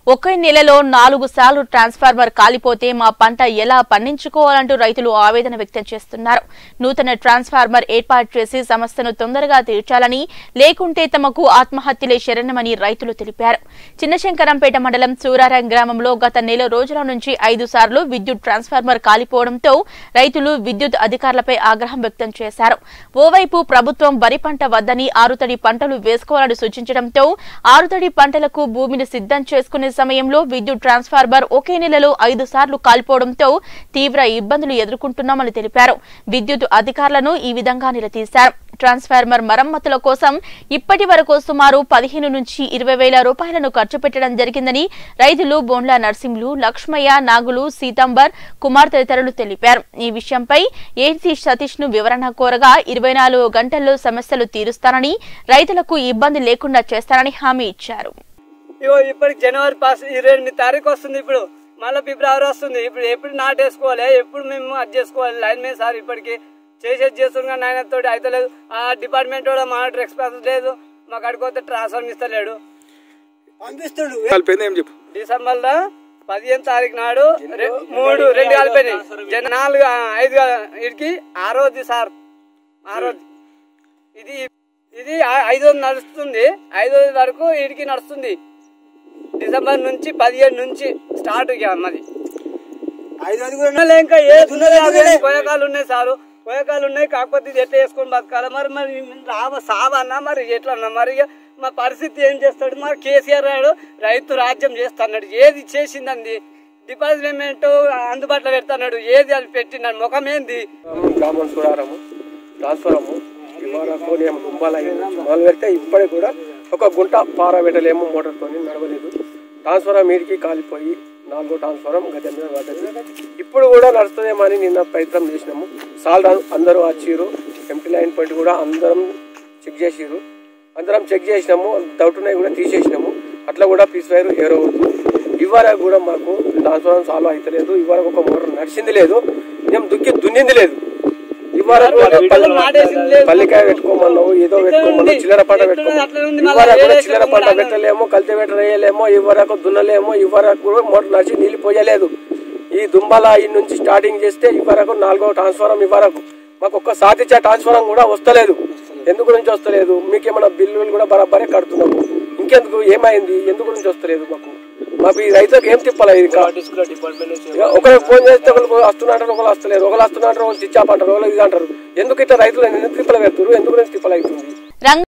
ఒకే నెలలో నాలుగు సార్లు ట్రాన్స్ఫార్మర్ కాలిపోతే మా పంట ఎలా పండించుకోవాలంటూ రైతులు ఆవేదన వ్యక్తం చేస్తున్నారు నూతన ట్రాన్స్ఫార్మర్ ఏర్పాటు చేసి సమస్యను తొందరగా తీర్చాలని లేకుంటే తమకు ఆత్మహత్యలే శరణమని రైతులు తెలిపారు చిన్నశంకరంపేట మండలం సూరారం గ్రామంలో గత నెల రోజుల నుంచి ఐదు సార్లు విద్యుత్ ట్రాన్స్ఫార్మర్ కాలిపోవడంతో రైతులు విద్యుత్ అధికారులపై ఆగ్రహం వ్యక్తం చేశారు ఓవైపు ప్రభుత్వం వరి పంట వద్దని ఆరుతడి పంటలు వేసుకోవాలని సూచించడంతో ఆరుతడి పంటలకు భూమిని సిద్ధం చేసుకునే సమయంలో విద్యుత్ ట్రాన్స్ఫార్మర్ ఒకే నెలలో ఐదు సార్లు కాలిపోవడంతో తీవ్ర ఇబ్బందులు ఎదుర్కొంటున్నామని తెలిపారు విద్యుత్ అధికారులను ఈ విధంగా నిలదీశారు ట్రాన్స్ఫార్మర్ మరమ్మతుల కోసం ఇప్పటి వరకు సుమారు పదిహేను నుంచి ఇరవై వేల రూపాయలను ఖర్చు పెట్టడం జరిగిందని రైతులు బోండ్ల నర్సింహులు లక్ష్మయ్య నాగులు సీతాంబర్ కుమార్ తదితరులు తెలిపారు ఈ విషయంపై ఏసీ సతీష్ ను వివరణ కోరగా ఇరవై నాలుగు గంటల్లో సమస్యలు తీరుస్తానని రైతులకు ఇబ్బంది లేకుండా చేస్తానని హామీ ఇచ్చారు ఇగో ఇప్పటికి జనవరి పాస్ ఇరవై ఎనిమిది తారీఖు వస్తుంది ఇప్పుడు మళ్ళీ ఫిబ్రవరి వస్తుంది ఇప్పుడు ఎప్పుడు నాటేసుకోవాలి ఎప్పుడు మేము అది చేసుకోవాలి లైన్ మీద సార్ ఇప్పటికి చేసేది చేస్తున్నాం నాయన తోటి అయితే లేదు ఆ డిపార్ట్మెంట్ కూడా మానిటర్ ఎక్స్ప్రెస్ లేదు మాకు అడిగితే ట్రాన్స్ఫర్ ఇస్తలేడు పంపిస్తుడు కలిపింది ఏం చెప్పు డిసెంబర్ లో పదిహేను తారీఖు నాడు రె- మూడు రెండు కలిపోయినాయి జన నాలుగు ఆ, ఐదు ఇడికి ఆరోది సార్ ఆరోది ఇది ఇది ఆ- ఐదో నడుస్తుంది ఐదో వరకు ఇడికి నడుస్తుంది డిసెంబర్ నుంచి పదిహేడు నుంచి స్టార్ట్ ఇక మాది ఐదు మంది కూడా ఉన్నలే ఇంకా ఏ ఉన్నది అవి పోయకాలు ఉన్నాయి సారు పోయకాలు ఉన్నాయి కాకపోతే ఇది ఎట్లా వేసుకొని బతకాలి మరి మరి రావ సావన్నా మరి ఎట్లన్నా మరి ఇక మా పరిస్థితి ఏం చేస్తాడు మరి కేసీఆర్ గారు రైతు రాజ్యం చేస్తున్నాడు ఏది చేసిందండి డిపాజిట్మెంట్ అందుబాటులో పెడుతున్నాడు ఏది అది పెట్టినాడు ముఖం ఏంది గ్రామం చూడారము ట్రాన్స్ఫరము ఇవాళకు నేను కుంభాలు అయింది మొదలు పెడితే ఇప్పటికి కూడా ఒక గుంట పార పెట్టలేము మోటార్తో నడవలేదు ట్రాన్స్ఫరం మీడికి కాలిపోయి నాలుగో ట్రాన్స్ఫరం గత మీద పడ్డది ఇప్పుడు కూడా నడుస్తుందేమో అని నిన్న ప్రయత్నం చేసినాము సాల్ అందరూ వచ్చిర్రు ఎంటీ లైన్ పాయింట్ కూడా అందరం చెక్ చేసిర్రు అందరం చెక్ చేసినాము డౌట్ ఉన్నాయి కూడా తీసేసినాము అట్లా కూడా పీస్ వైర్ ఎవరో ఇవ్వరకు కూడా మాకు ట్రాన్స్ఫార్మర్ సాల్వ్ అవుతలేదు ఇవ్వరకు ఒక మోటార్ నడిచింది లేదు మేము దుక్కి దున్నింది లేదు ఇవ్వరకు నాటేసింది లేదు. పల్లికాయ పెట్టుకోమన్నావు ఏదో పెట్టుకోమన్నావు చిల్లర పంట పెట్టుకోమన్నావు అట్లనే ఉంది, మళ్ళా ఇవ్వరకు కూడా వేరే చిల్లర పంట పెట్టలేము కల్టివేటర్ వేయలేము ఇవ్వరకు దున్నలేము ఇవ్వరకు కూడా మోటార్ నడిచి నీళ్ళు పోయలేదు ఈ దుంబల ఈ నుంచి స్టార్టింగ్ చేస్తే ఇవ్వరకు నాలుగో ట్రాన్స్ఫారం ఇవ్వరకు మాకు ఒక్క సాధించే ట్రాన్స్ఫారం కూడా వస్తలేదు ఎందుకు నుంచి వస్తలేదు మీకు ఏమైనా బిల్లులు కూడా బరాబరే కడుతున్నాము ఇంకెందుకు ఏమైంది ఎందుకు నుంచి వస్తలేదు మాకు మాకు ఈ రైతులకు ఏం తిప్పాలి ఇది కా- ఇక ఒకరికి ఫోన్ చేస్తే ఒకరికి వస్తున్నట్టు ఒకరు వస్తలేరు ఒకరు వస్తున్నట్టు ఒకరు చిచ్చాపంటారు ఒకరు ఇది అంటారు ఎందుకు ఇట్లా రైతులు ఎందుకు తిప్పలు పెడుతున్నారు ఎందుకు నుంచి తిప్పలు అవుతుంది రంగ